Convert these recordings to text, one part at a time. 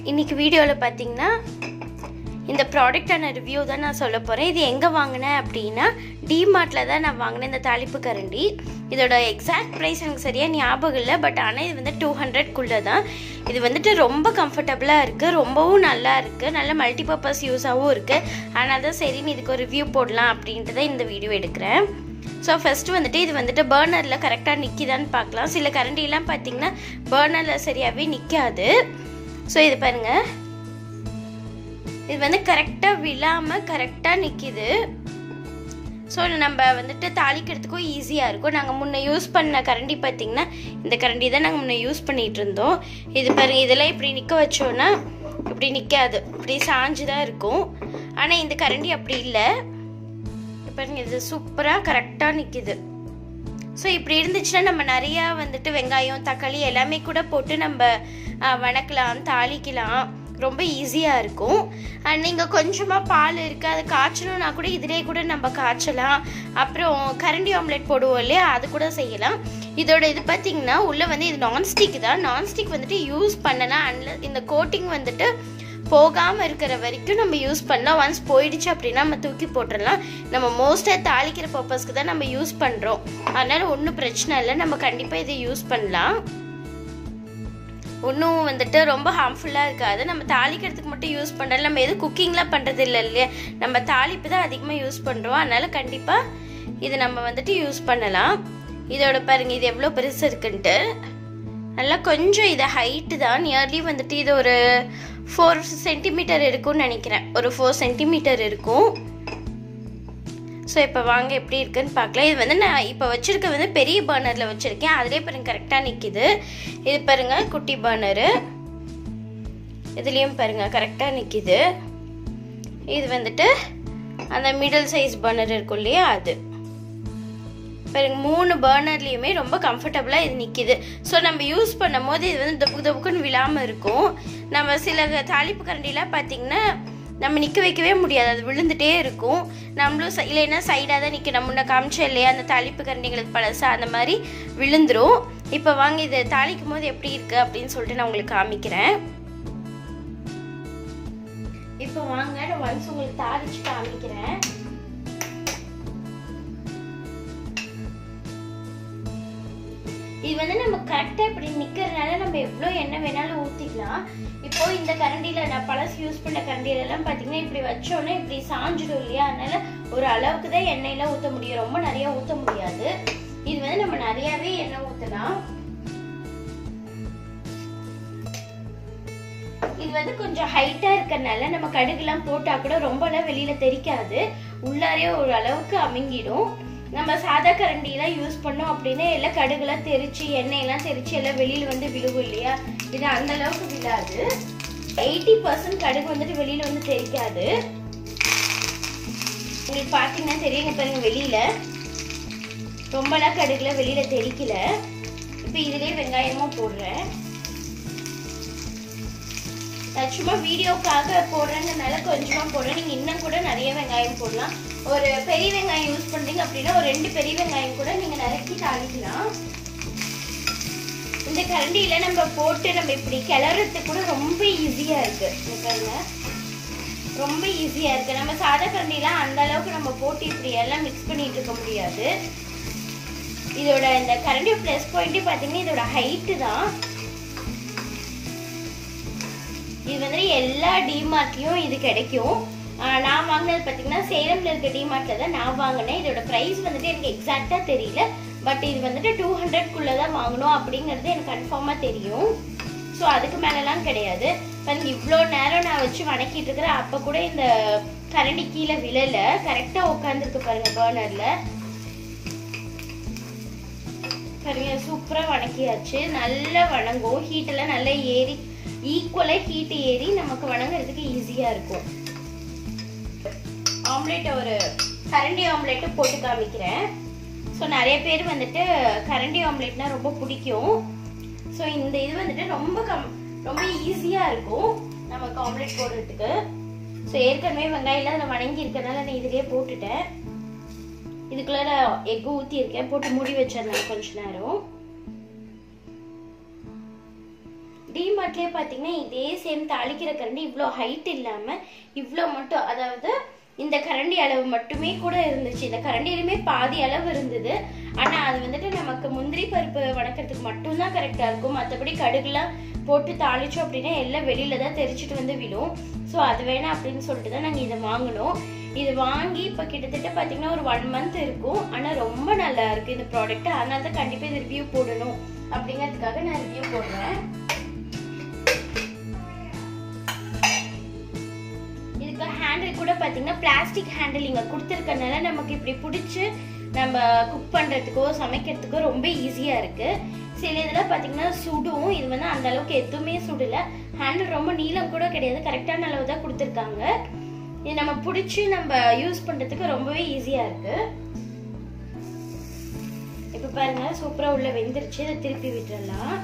இன்னைக்கு வீடியோவில் பார்த்தீங்கன்னா இந்த ப்ராடக்டான ரிவ்யூ தான் நான் சொல்ல போகிறேன் இது எங்கே வாங்கினேன் அப்படின்னா டிமார்ட்டில் தான் நான் வாங்கினேன் இந்த தாளிப்பு கரண்டி இதோட எக்ஸாக்ட் ப்ரைஸ் எனக்கு சரியாக ஞாபகம் இல்லை பட் ஆனால் இது வந்து டூ ஹண்ட்ரட்குள்ளே தான் இது வந்துட்டு ரொம்ப கம்ஃபர்டபுளாக இருக்குது ரொம்பவும் நல்லா இருக்குது நல்ல மல்டிபர்பஸ் யூஸாகவும் இருக்குது அதனால தான் சரின்னு இதுக்கு ஒரு ரிவ்யூ போடலாம் அப்படின்ட்டு தான் இந்த வீடியோ எடுக்கிறேன் ஸோ ஃபஸ்ட்டு வந்துட்டு இது வந்துட்டு பேர்னரில் கரெக்டாக நிற்கிதான்னு பார்க்கலாம் சில கரண்டிலாம் பார்த்தீங்கன்னா பேர்னரில் சரியாகவே நிற்காது ஸோ இது பாருங்கள் இது வந்து கரெக்டாக விழாமல் கரெக்டாக நிற்கிது ஸோ நம்ம வந்துட்டு தாளிக்கிறதுக்கும் ஈஸியாக இருக்கும் நாங்கள் முன்ன யூஸ் பண்ண கரண்டி பார்த்திங்கன்னா இந்த கரண்டி தான் நாங்கள் முன்ன யூஸ் பண்ணிகிட்டு இருந்தோம் இது பாருங்க இதெல்லாம் இப்படி நிற்க வச்சோன்னா இப்படி நிற்காது இப்படி சாஞ்சு தான் இருக்கும் ஆனால் இந்த கரண்டி அப்படி இல்லை பாருங்க இது சூப்பராக கரெக்டாக நிற்கிது ஸோ இப்படி இருந்துச்சுன்னா நம்ம நிறையா வந்துட்டு வெங்காயம் தக்காளி எல்லாமே கூட போட்டு நம்ம வணக்கலாம் தாளிக்கலாம் ரொம்ப ஈஸியாக இருக்கும் அண்ட் நீங்கள் கொஞ்சமாக பால் இருக்குது அது காய்ச்சணும்னா கூட இதிலே கூட நம்ம காய்ச்சலாம் அப்புறம் கரண்டி ஆம்லெட் போடுவோம் இல்லையா அது கூட செய்யலாம் இதோட இது பார்த்தீங்கன்னா உள்ளே வந்து இது நான்ஸ்டிக் தான் நான்ஸ்டிக் வந்துட்டு யூஸ் பண்ணலாம் அண்ட்ல இந்த கோட்டிங் வந்துட்டு போகாமல் இருக்கிற வரைக்கும் நம்ம யூஸ் பண்ணலாம் ஒன்ஸ் போயிடுச்சு அப்படின்னா நம்ம தூக்கி போட்டுடலாம் நம்ம மோஸ்ட்டாக தாளிக்கிற பர்பஸ்க்கு தான் நம்ம யூஸ் பண்ணுறோம் அதனால் ஒன்றும் பிரச்சனை இல்லை நம்ம கண்டிப்பாக இதை யூஸ் பண்ணலாம் ஒன்றும் வந்துட்டு ரொம்ப ஹார்ம்ஃபுல்லாக இருக்காது நம்ம தாளிக்கிறதுக்கு மட்டும் யூஸ் பண்ணுறது நம்ம எதுவும் குக்கிங்லாம் பண்ணுறது இல்லை இல்லையா நம்ம தாளிப்பு தான் அதிகமாக யூஸ் பண்ணுறோம் அதனால் கண்டிப்பாக இது நம்ம வந்துட்டு யூஸ் பண்ணலாம் இதோட பாருங்க இது எவ்வளோ பெருசு இருக்குன்ட்டு நல்லா கொஞ்சம் இது ஹைட்டு தான் நியர்லி வந்துட்டு இது ஒரு ஃபோர் சென்டிமீட்டர் இருக்கும்னு நினைக்கிறேன் ஒரு ஃபோர் சென்டிமீட்டர் இருக்கும் ஸோ இப்போ வாங்க எப்படி இருக்குன்னு பார்க்கலாம் இது வந்து நான் இப்போ வச்சுருக்க வந்து பெரிய பர்னரில் வச்சுருக்கேன் அதிலே பாருங்க கரெக்டாக நிற்கிது இது பாருங்க குட்டி பர்னரு இதுலேயும் பாருங்க கரெக்டாக நிற்கிது இது வந்துட்டு அந்த மிடில் சைஸ் பர்னர் இருக்கும் இல்லையா அது பாருங்க மூணு பர்னர்லேயுமே ரொம்ப கம்ஃபர்டபுளாக இது நிற்கிது ஸோ நம்ம யூஸ் பண்ணும் போது இது வந்து தொப்புக்கு தொப்புக்குன்னு விழாமல் இருக்கும் நம்ம சில தாளிப்பு கரண்டிலாம் பார்த்தீங்கன்னா நம்ம நிற்க வைக்கவே முடியாது அது விழுந்துட்டே இருக்கும் நம்மளும் இல்லைன்னா சைடாக தான் நிற்க நம்ம முன்ன காமிச்சோம் இல்லையா அந்த தாளிப்பு கரண்டிங்களுக்கு பழசா அந்த மாதிரி விழுந்துரும் இப்போ வாங்க இதை தாளிக்கும் போது எப்படி இருக்குது அப்படின்னு சொல்லிட்டு நான் உங்களுக்கு காமிக்கிறேன் இப்போ வாங்க நான் ஒன்ஸ் உங்களுக்கு தாளிச்சு காமிக்கிறேன் இது வந்து நம்ம கரெக்டாக இப்படி நிற்கிறதுனால நம்ம எவ்வளோ எண்ணெய் வேணாலும் ஊற்றிக்கலாம் இப்போ இந்த கரண்டியில் நான் பழசு யூஸ் பண்ண கரண்டியிலலாம் பார்த்தீங்கன்னா இப்படி வச்சோன்னே இப்படி சாஞ்சிடும் இல்லையா அதனால ஒரு அளவுக்கு தான் எண்ணெயெல்லாம் ஊற்ற முடியும் ரொம்ப நிறையா ஊற்ற முடியாது இது வந்து நம்ம நிறையாவே எண்ணெய் ஊற்றலாம் இது வந்து கொஞ்சம் ஹைட்டா இருக்கறனால நம்ம கடுகுலாம் போட்டா கூட ரொம்பலாம் வெளியில தெரிக்காது உள்ளாரே ஒரு அளவுக்கு அமுங்கிடும் நம்ம சாதா கரண்டிலாம் யூஸ் பண்ணோம் அப்படின்னா எல்லாம் கடுகுலாம் தெரிச்சு எண்ணெயெல்லாம் தெரிச்சு எல்லாம் வெளியில வந்து விழுகும் இல்லையா இது அந்த அளவுக்கு விழாது எயிட்டி பர்சன்ட் கடுகு வந்துட்டு வெளியில வந்து தெரிக்காது உங்களுக்கு பார்த்தீங்கன்னா தெரியுங்க பாருங்க வெளியில ரொம்பலாம் கடுகுல வெளியில தெரிக்கல இப்போ இதுலயே வெங்காயமும் போடுறேன் நான் சும்மா வீடியோக்காக போடுறேங்கிறனால கொஞ்சமாக போடுறேன் நீங்கள் இன்னும் கூட நிறைய வெங்காயம் போடலாம் ஒரு பெரிய வெங்காயம் யூஸ் பண்ணுறீங்க அப்படின்னா ஒரு ரெண்டு பெரிய வெங்காயம் கூட நீங்கள் நறுக்கி தாளிக்கலாம் இந்த கரண்டியில் நம்ம போட்டு நம்ம இப்படி கிளறதுக்கு கூட ரொம்ப ஈஸியாக இருக்குது பாருங்க ரொம்ப ஈஸியாக இருக்குது நம்ம சாதா கரண்டிலாம் அந்த அளவுக்கு நம்ம போட்டு இப்படி எல்லாம் மிக்ஸ் பண்ணிட்டு இருக்க முடியாது இதோட இந்த கரண்டி ப்ளஸ் பாயிண்ட்டே பார்த்தீங்கன்னா இதோட ஹைட்டு தான் இது வந்து எல்லா டிமார்ட்லயும் இது கிடைக்கும் நான் வாங்கினது பார்த்தீங்கன்னா சேலம்ல இருக்க டிமார்ட்ல தான் நான் வாங்கினேன் இதோட ப்ரைஸ் வந்துட்டு எனக்கு எக்ஸாக்டா தெரியல பட் இது வந்துட்டு டூ ஹண்ட்ரட்குள்ள தான் வாங்கணும் அப்படிங்கிறது எனக்கு கன்ஃபார்மாக தெரியும் ஸோ அதுக்கு மேலெலாம் கிடையாது பாருங்க இவ்வளோ நேரம் நான் வச்சு வணக்கிட்டு இருக்கிறேன் அப்போ கூட இந்த கரண்டி கீழே விழல கரெக்டாக உட்காந்துருக்கு பாருங்க பேர்னரில் பாருங்க சூப்பராக வணக்கியாச்சு நல்லா வணங்கும் ஹீட்டெல்லாம் நல்லா ஏறி ஈக்குவலாக ஹீட் ஏறி நமக்கு வணங்குறதுக்கு ஈஸியாக இருக்கும் ஆம்லேட் ஒரு கரண்டி ஆம்லேட்டு போட்டு காமிக்கிறேன் ஸோ நிறைய பேர் வந்துட்டு கரண்டி ஆம்லேட்னா ரொம்ப பிடிக்கும் ஸோ இந்த இது வந்துட்டு ரொம்ப கம் ரொம்ப ஈஸியாக இருக்கும் நமக்கு ஆம்லேட் போடுறதுக்கு ஸோ ஏற்கனவே வெங்காயம்லாம் அதில் வணங்கி இருக்கிறனால நான் இதுலேயே போட்டுட்டேன் இதுக்குள்ள எக்கு ஊற்றி இருக்கேன் போட்டு மூடி வச்சிடலாம் கொஞ்ச நேரம் டிமார்ட்லேயே பார்த்தீங்கன்னா இதே சேம் தாளிக்கிற கரண்டி இவ்வளோ ஹைட் இல்லாமல் இவ்வளோ மட்டும் அதாவது இந்த கரண்டி அளவு மட்டுமே கூட இருந்துச்சு இந்த கரண்டியிலுமே பாதி அளவு இருந்தது ஆனால் அது வந்துட்டு நமக்கு முந்திரி பருப்பு வணக்கிறதுக்கு மட்டும்தான் கரெக்டாக இருக்கும் மற்றபடி கடுகுலாம் போட்டு தாளிச்சோம் அப்படின்னா எல்லாம் வெளியில தான் தெரிச்சிட்டு வந்து விடும் ஸோ அது வேணாம் அப்படின்னு சொல்லிட்டு தான் நாங்கள் இதை வாங்கினோம் இது வாங்கி இப்போ கிட்டத்தட்ட பார்த்தீங்கன்னா ஒரு ஒன் மந்த் இருக்கும் ஆனால் ரொம்ப நல்லா இருக்கு இந்த ப்ராடக்ட் அதனால தான் கண்டிப்பாக இது ரிவ்யூ போடணும் அப்படிங்கிறதுக்காக நான் ரிவ்யூ போடுறேன் இதுக்கு ஹேண்டில் கூட பார்த்தீங்கன்னா பிளாஸ்டிக் ஹேண்டில் இங்கே கொடுத்துருக்கனால நமக்கு இப்படி பிடிச்சி நம்ம குக் பண்ணுறதுக்கோ சமைக்கிறதுக்கோ ரொம்ப ஈஸியாக இருக்குது சில இதில் பார்த்தீங்கன்னா சுடும் இது வந்து அந்த அளவுக்கு எதுவுமே சுடல ஹேண்டில் ரொம்ப நீளம் கூட கிடையாது கரெக்டான அளவு தான் கொடுத்துருக்காங்க இது நம்ம பிடிச்சி நம்ம யூஸ் பண்ணுறதுக்கு ரொம்பவே ஈஸியாக இருக்குது இப்போ பாருங்க சூப்பராக உள்ள வெந்துருச்சு இதை திருப்பி விட்டுறலாம்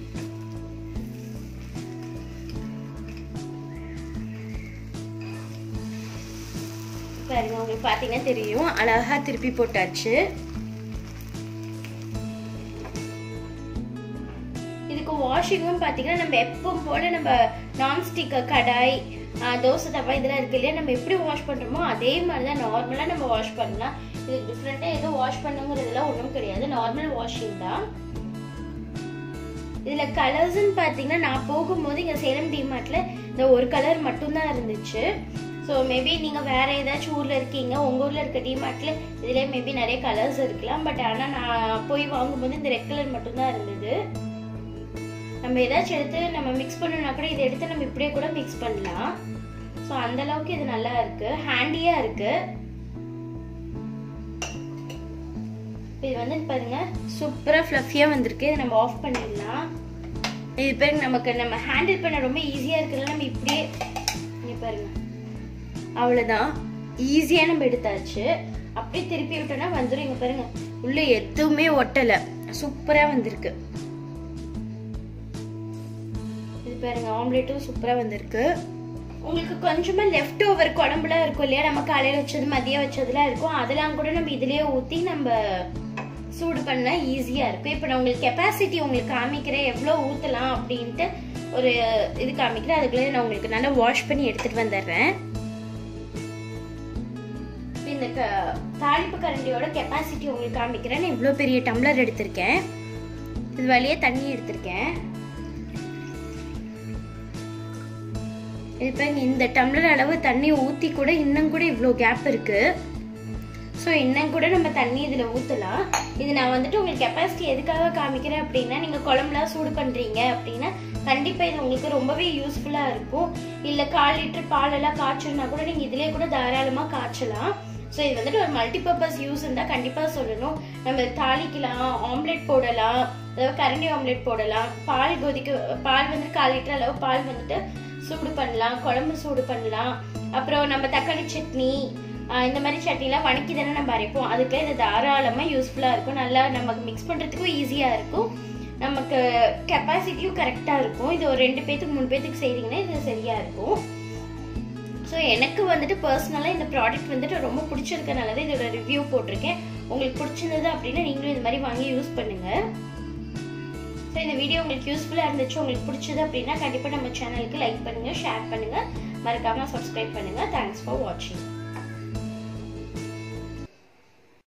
பாருங்க உங்களுக்கு பார்த்தீங்கன்னா தெரியும் அழகா திருப்பி போட்டாச்சு இதுக்கு வாஷிங்கும் பார்த்தீங்கன்னா நம்ம எப்பவும் போல நம்ம நான்ஸ்டிக் கடாய் ஆஹ், தோசை தவா இதெல்லாம் இருக்கு இல்லையா நம்ம எப்படி வாஷ் பண்றோமோ அதே மாதிரி தான் நார்மலாக நம்ம வாஷ் பண்ணலாம் இது டிஃப்ரெண்ட்டாக எதுவும் வாஷ் பண்ணுங்கிறதுலாம் ஒன்றும் கிடையாது நார்மல் வாஷிங் தான் இதில் கலர்ஸ்ன்னு பார்த்தீங்கன்னா நான் போகும்போது இங்கே சேலம் டிமார்ட்டில் இந்த ஒரு கலர் மட்டும்தான் இருந்துச்சு ஸோ மேபி நீங்கள் வேற ஏதாச்சும் ஊரில் இருக்கீங்க உங்கள் ஊரில் இருக்க டிமார்ட்டில் இதில் மேபி நிறைய கலர்ஸ் இருக்கலாம் பட் ஆனால் நான் போய் வாங்கும்போது இந்த ரெட் கலர் மட்டும்தான் இருந்தது நம்ம ஏதாச்சும் எடுத்து நம்ம மிக்ஸ் பண்ணணும்னா கூட இதை எடுத்து நம்ம இப்படியே கூட மிக்ஸ் பண்ணலாம் ஸோ அந்த அளவுக்கு இது நல்லா இருக்கு ஹேண்டியா இருக்கு இது வந்து பாருங்க சூப்பரா ஃப்ளஃபியா வந்திருக்கு இதை நம்ம ஆஃப் பண்ணிடலாம் இது பாருங்க நமக்கு நம்ம ஹேண்டில் பண்ண ரொம்ப ஈஸியா இருக்குல்ல நம்ம இப்படியே இங்க பாருங்க அவ்வளவுதான் ஈஸியா நம்ம எடுத்தாச்சு அப்படியே திருப்பி விட்டோம்னா வந்துடும் இங்க பாருங்க உள்ள எதுவுமே ஒட்டல சூப்பரா வந்திருக்கு இது பாருங்க ஆம்லேட்டும் சூப்பரா வந்திருக்கு உங்களுக்கு கொஞ்சமா லெஃப்ட் ஓவர் குழம்புலாம் இருக்கும் இல்லையா நம்ம காலையில வச்சது மதியம் வச்சதுலாம் இருக்கும் அதெல்லாம் கூட நம்ம இதுலயே ஊத்தி நம்ம சூடு பண்ணா ஈஸியா இருக்கும் இப்போ நான் உங்களுக்கு கெப்பாசிட்டி உங்களுக்கு காமிக்கிறேன் எவ்வளோ ஊத்தலாம் அப்படின்ட்டு ஒரு இது காமிக்கிறேன் அதுக்குள்ளே நான் உங்களுக்கு நல்லா வாஷ் பண்ணி எடுத்துட்டு வந்துடுறேன் இப்ப இந்த க- தாளிப்பு கரண்டியோட கெப்பாசிட்டி உங்களுக்கு காமிக்கிறேன் நான் இவ்வளோ பெரிய டம்ளர் எடுத்திருக்கேன் இது வழியே தண்ணி எடுத்திருக்கேன் இப்போ இந்த டம்ளர் அளவு தண்ணி ஊற்றி கூட இன்னும் கூட இவ்வளோ கேப் இருக்கு ஸோ இன்னும் கூட நம்ம தண்ணி இதில் ஊற்றலாம் இது நான் வந்துட்டு உங்களுக்கு கெப்பாசிட்டி எதுக்காக காமிக்கிறேன் அப்படின்னா நீங்கள் குழம்புலாம் சூடு பண்ணுறீங்க அப்படின்னா கண்டிப்பாக இது உங்களுக்கு ரொம்பவே யூஸ்ஃபுல்லாக இருக்கும் இல்லை கால் லிட்டர் பாலெல்லாம் காய்ச்சணும்னா கூட நீங்கள் இதிலே கூட தாராளமாக காய்ச்சலாம் ஸோ இது வந்துட்டு ஒரு மல்டிபர்பஸ் யூஸ் இருந்தால் கண்டிப்பாக சொல்லணும் நம்ம தாளிக்கலாம் ஆம்லெட் போடலாம் அதாவது கரண்டி ஆம்லெட் போடலாம் பால் கொதிக்க பால் வந்துட்டு கால் லிட்டர் அளவு பால் வந்துட்டு சூடு பண்ணலாம் குழம்பு சூடு பண்ணலாம் அப்புறம் நம்ம தக்காளி சட்னி ஆஹ் இந்த மாதிரி சட்னிலாம் வணக்கி தானே நம்ம அரைப்போம் அதுக்கு இது தாராளமாக யூஸ்ஃபுல்லாக இருக்கும் நல்லா நமக்கு மிக்ஸ் பண்ணுறதுக்கும் ஈஸியாக இருக்கும் நமக்கு கெப்பாசிட்டியும் கரெக்டாக இருக்கும் இது ஒரு ரெண்டு பேத்துக்கு மூணு பேத்துக்கு செய்தீங்கன்னா இது சரியாக இருக்கும் ஸோ எனக்கு வந்துட்டு பர்சனலாக இந்த ப்ராடக்ட் வந்துட்டு ரொம்ப பிடிச்சிருக்கனால தான் இதோட ரிவ்யூ போட்டிருக்கேன் உங்களுக்கு பிடிச்சிருந்தது அப்படின்னா நீங்களும் இது மாதிரி வாங்கி யூஸ் பண்ணுங்கள் ஸோ இந்த வீடியோ உங்களுக்கு யூஸ்ஃபுல்லாக இருந்துச்சு உங்களுக்கு பிடிச்சது அப்படின்னா கண்டிப்பாக நம்ம சேனலுக்கு லைக் பண்ணுங்கள் ஷேர் பண்ணுங்கள் மறக்காமல் சப்ஸ்கிரைப் பண்ணுங்கள் தேங்க்ஸ் ஃபார் வாட்சிங்